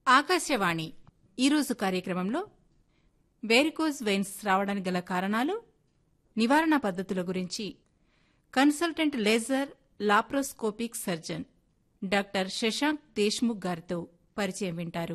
ఆకాశవాణి ఈరోజు కార్యక్రమంలో varicose veins రావడానికి గల కారణాలు నివారణ పద్ధతుల గురించి consultant laser laparoscopic surgeon doctor Shashank Deshmukh గారితో పరిచయం వింటారు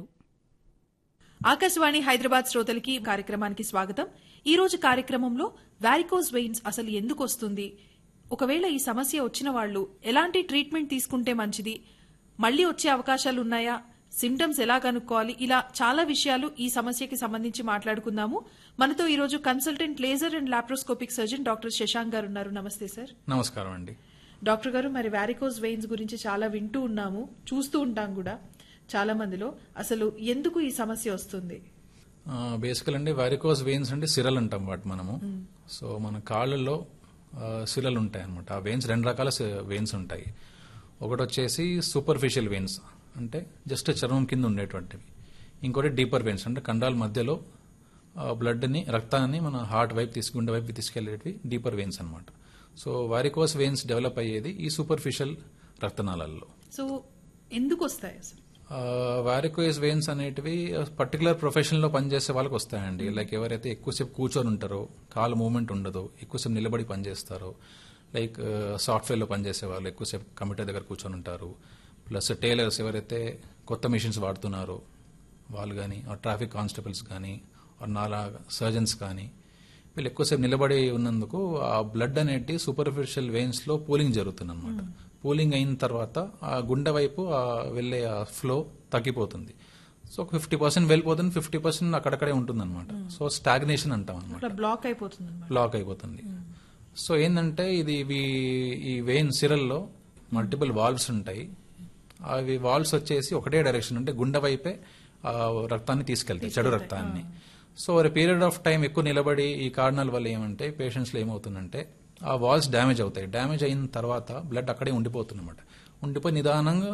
ఆకాశవాణి హైదరాబాద్ శ్రోతలకి ఈ కార్యక్రమానికి స్వాగతం ఈ రోజు కార్యక్రమంలో వారికోస్ వెయిన్స్ అసలు ఎందుకు వస్తుంది ఒకవేళ ఈ సమస్య వచ్చిన వాళ్ళు ఎలాంటి ట్రీట్మెంట్ తీసుకుంటే మంచిది మళ్ళీ వచ్చే అవకాశాలు ఉన్నాయా సిమ్టమ్స్ ఎలా కనుక్కోవాలి ఇలా చాలా విషయాలు ఈ సమస్యకి సంబంధించి మాట్లాడుకుందాము మనతో ఈ రోజు consultant laser and laparoscopic surgeon doctor Shashank garu ఉన్నారు నమస్తే సార్ నమస్కారం అండి డాక్టర్ గారు మరి వారికోస్ వెయిన్స్ గురించి చాలా వింటూ ఉన్నాము చూస్తూ ఉంటాం కూడా చాలా మందిలో అసలు ఎందుకు ఈ సమస్య వస్తుంది బేసికల్ అండి వారికోస్ వెయిన్స్ అంటే సిరల్ అంటాం వాటి మనము సో మన కాళ్ళల్లో ఆ, సిరలు ఉంటాయి అనమాట ఆ వెయిన్స్ రెండు రకాల వెయిన్స్ ఉంటాయి ఒకటి వచ్చేసి సూపర్ఫిషియల్ వెయిన్స్ అంటే జస్ట్ చర్మం కింద ఉండేటువంటివి ఇంకోటి డీపర్ వెయిన్స్ అంటే కండాల మధ్యలో బ్లడ్ని రక్తాన్ని మన హార్ట్ వైపు తీసుకు గుండె వైపు తీసుకెళ్లేటివి డీపర్ వెయిన్స్ అనమాట సో వారికోస్ వెయిన్స్ డెవలప్ అయ్యేది ఈ సూపర్ఫిషియల్ రక్తనాళాల్లో సో ఎందుకు వస్తాయి అసలు వారికోయస్ వెయిన్స్ అనేటివి పర్టికులర్ ప్రొఫెషన్ లో పనిచేసే వాళ్ళకి వస్తాయండి లైక్ ఎవరైతే ఎక్కువసేపు కూర్చొని ఉంటారో కాలు మూవ్మెంట్ ఉండదో ఎక్కువసేపు నిలబడి పనిచేస్తారో లైక్ సాఫ్ట్వేర్ లో పనిచేసే వాళ్ళు ఎక్కువసేపు కంప్యూటర్ దగ్గర కూర్చొని ఉంటారు ప్లస్ టైలర్స్ ఎవరైతే కొత్త మిషన్స్ వాడుతున్నారో వాళ్ళు కానీ ట్రాఫిక్ కానిస్టేబుల్స్ కానీ నాలా సర్జన్స్ కానీ వీళ్ళు ఎక్కువసేపు నిలబడి ఉన్నందుకు ఆ బ్లడ్ అనేది సూపర్ఫిషియల్ వెయిన్స్ లో పూలింగ్ జరుగుతుంది అనమాట పూలింగ్ అయిన తర్వాత ఆ గుండె వైపు ఆ వెళ్ళే ఆ ఫ్లో తగ్గిపోతుంది సో ఒక ఫిఫ్టీ పర్సెంట్ వెళ్ళిపోతుంది ఫిఫ్టీ పర్సెంట్ అక్కడక్కడే ఉంటుంది అనమాట సో స్టాగ్నేషన్ అంటాం అనమాట అట్లా బ్లాక్ అయిపోతుంది అనమాట బ్లాక్ అయిపోతుంది సో ఏంటంటే ఇది ఇవి ఈ వెయిన్ సిరల్లో మల్టిపుల్ వాల్వ్స్ ఉంటాయి అవి వాల్వ్స్ వచ్చేసి ఒకటే డైరెక్షన్ అంటే గుండె వైపే ఆ రక్తాన్ని తీసుకెళ్తాయి చెడు రక్తాన్ని సో ఒక పీరియడ్ ఆఫ్ టైం ఎక్కువ నిలబడి ఈ కారణాల వల్ల ఏమంటే పేషెంట్స్ లో ఏమవుతుందంటే ఆ వాల్స్ డ్యామేజ్ అవుతాయి డ్యామేజ్ అయిన తర్వాత బ్లడ్ అక్కడే ఉండిపోతుంది అనమాట ఉండిపోయి నిదానంగా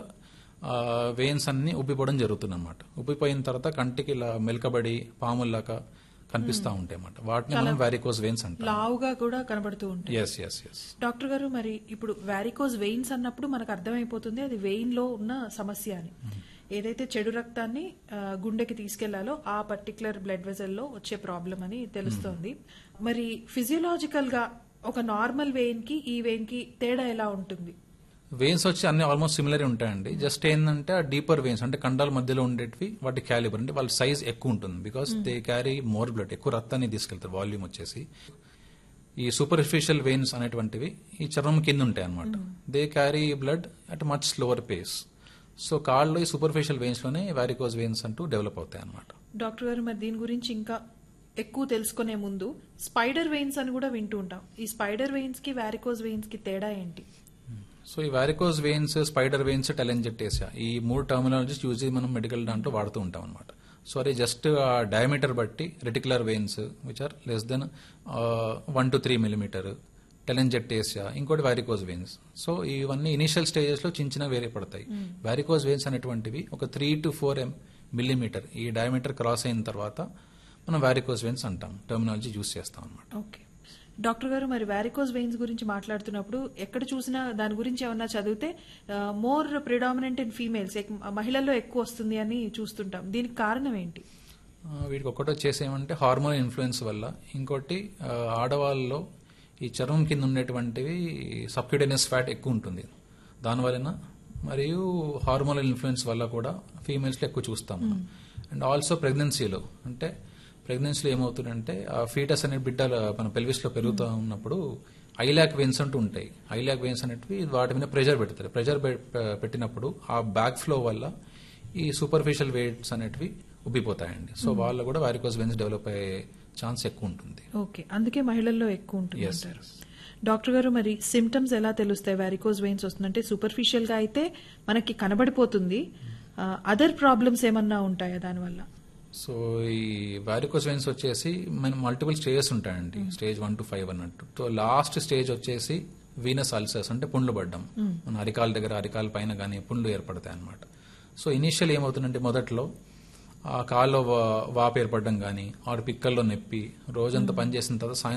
వెయిన్స్ అన్ని ఉబ్బిపోవడం జరుగుతుంది అనమాట ఉబ్బిపోయిన తర్వాత కంటికి ఇలా మెలకబడి పాముల్లాగా కనిపిస్తా ఉంటాయి అన్నమాట వాటిని మనం వారికోస్ వెయిన్స్ అంటాం లావుగా కూడా కనబడుతూ ఉంటాయి ఎస్ ఎస్ ఎస్ డాక్టర్ గారు మరి ఇప్పుడు వారికోజ్ వెయిన్స్ అన్నప్పుడు మనకు అర్థమైపోతుంది అది వెయిన్ లో ఉన్న సమస్య అని ఏదైతే చెడు రక్తాన్ని ఆ, గుండెకి తీసుకెళ్లాలో ఆ పర్టికులర్ బ్లడ్ వెజల్ లో వచ్చే ప్రాబ్లం అని తెలుస్తోంది మరి ఫిజియలాజికల్ గా ఒక నార్మల్ వెయిన్ కి ఈ వెయిన్ కి తేడా ఎలా ఉంటుంది వెయిన్స్ వచ్చి అన్ని ఆల్మోస్ట్ సిమిలర్ ఉంటాయండి జస్ట్ ఏంటంటే ఆ డీపర్ వెయిన్స్ అంటే కండాల మధ్యలో ఉండేటివి వాటి క్యాలిబర్ అంటే వాళ్ళ సైజ్ ఎక్కువ ఉంటుంది because they carry more blood ఎక్కువ రక్తాన్ని తీసుకెళ్తారు వాల్యూమ్ వచ్చేసి ఈ సూపర్ఫిషియల్ వెయిన్స్ అనేటువంటివి ఈ చర్మం కింద ఉంటాయి అనమాట they carry blood at much slower pace so కాళ్ళు ఈ సూపర్ఫిషియల్ వెయిన్స్ లోనే వారికోజ్ వెయిన్స్ అంటూ డెవలప్ అవుతాయి అనమాట డాక్టర్ గారు మరి దీని గురించి ఇంకా ఎక్కువ తెలుసుకునే ముందు స్పైడర్ వెయిన్స్ అని కూడా వింటూ ఉంటాం ఈ స్పైడర్ వెయిన్స్ కి వారికోజ్ వెయిన్స్ కి తేడా ఏంటి సో ఈ varicose veins spider veins telangiectasia ఈ మూడు టర్మినాలజీస్ యూజ్ చేసి మనం మెడికల్ దాంట్లో వాడుతూ ఉంటాం అనమాట సో అది జస్ట్ ఆ డయామీటర్ బట్టి reticular veins which are less than one two three millimetre telangiectasia ఇంకోటి వారికోజ్ వెయిన్స్ సో ఇవన్నీ ఇనిషియల్ స్టేజెస్ లో చిన్న చిన్న వేరే పడతాయి వారికోజ్ వెయిన్స్ అనేటువంటివి ఒక three two four M millimetre ఈ డయామీటర్ క్రాస్ అయిన తర్వాత మనం వారికోజ్ వెయిన్స్ అంటాం టర్మినాలజీ యూజ్ చేస్తాం అనమాట ఓకే డాక్టర్ గారు మరి వారికోజ్ వెయిన్స్ గురించి మాట్లాడుతున్నప్పుడు ఎక్కడ చూసినా దాని గురించి ఏమన్నా చదివితే మోర్ ప్రిడామినెంట్ ఇన్ ఫీమేల్స్ మహిళల్లో ఎక్కువ వస్తుంది అని చూస్తుంటాం దీనికి కారణం ఏంటి ఆ, వీటికి ఒకటి వచ్చేసి ఏమంటే హార్మోన్ ఇన్ఫ్లుయెన్స్ వల్ల ఇంకోటి ఆ, ఆడవాళ్ళలో ఈ చర్మం కింద ఉండేటువంటివి సబ్క్యూటేనియస్ ఫ్యాట్ ఎక్కువ ఉంటుంది దానివలన మరియు హార్మోనల్ ఇన్ఫ్లుయెన్స్ వల్ల కూడా ఫీమేల్స్లో ఎక్కువ చూస్తాం మనం అండ్ ఆల్సో ప్రెగ్నెన్సీలో అంటే ప్రెగ్నెన్సీలో ఏమవుతుందంటే ఆ ఫీటస్ అనే బిడ్డ మన పెల్విస్లో పెరుగుతూ ఉన్నప్పుడు ఐలాక్ వెయిన్స్ అంటూ ఉంటాయి ఐలాక్ వెయిన్స్ అనేటివి వాటి మీద ప్రెషర్ పెడతారు ప్రెషర్ పెట్టినప్పుడు ఆ బ్యాక్ ఫ్లో వల్ల ఈ సూపర్ఫిషియల్ వెయిట్స్ అనేటివి ఉబ్బిపోతాయండి సో వాళ్ళు కూడా వారికోస్ వెయిన్స్ డెవలప్ అయ్యే ఛాన్స్ ఎక్కువ ఉంటుంది ఓకే అందుకే మహిళల్లో ఎక్కువ ఉంటుంది Yes, అంటారు డాక్టర్ గారు మరి సిమ్టమ్స్ ఎలా తెలుస్తాయి వారికోజ్ వెయిన్స్ వస్తుందంటే సూపర్ఫిషియల్ గా అయితే మనకి కనబడిపోతుంది అదర్ ప్రాబ్లమ్స్ ఏమన్నా ఉంటాయా దానివల్ల సో ఈ వారికోస్ వెయిన్స్ వచ్చేసి మనం మల్టిపుల్ స్టేజెస్ ఉంటాయండి స్టేజ్ వన్ టు ఫైవ్ అన్నట్టు సో లాస్ట్ స్టేజ్ వచ్చేసి వీనస్ అల్సర్స్ అంటే పుండ్లు పడ్డం మన అరికాల దగ్గర అరికాల పైన కానీ పుండ్లు ఏర్పడతాయి అనమాట సో ఇనిషియల్ ఏమవుతుందంటే మొదట్లో ఆ కాల్లో వా- వాపు ఏర్పడడం కానీ ఆరు పిక్కల్లో నొప్పి రోజంతా పనిచేసిన తర్వాత సాయంత్రం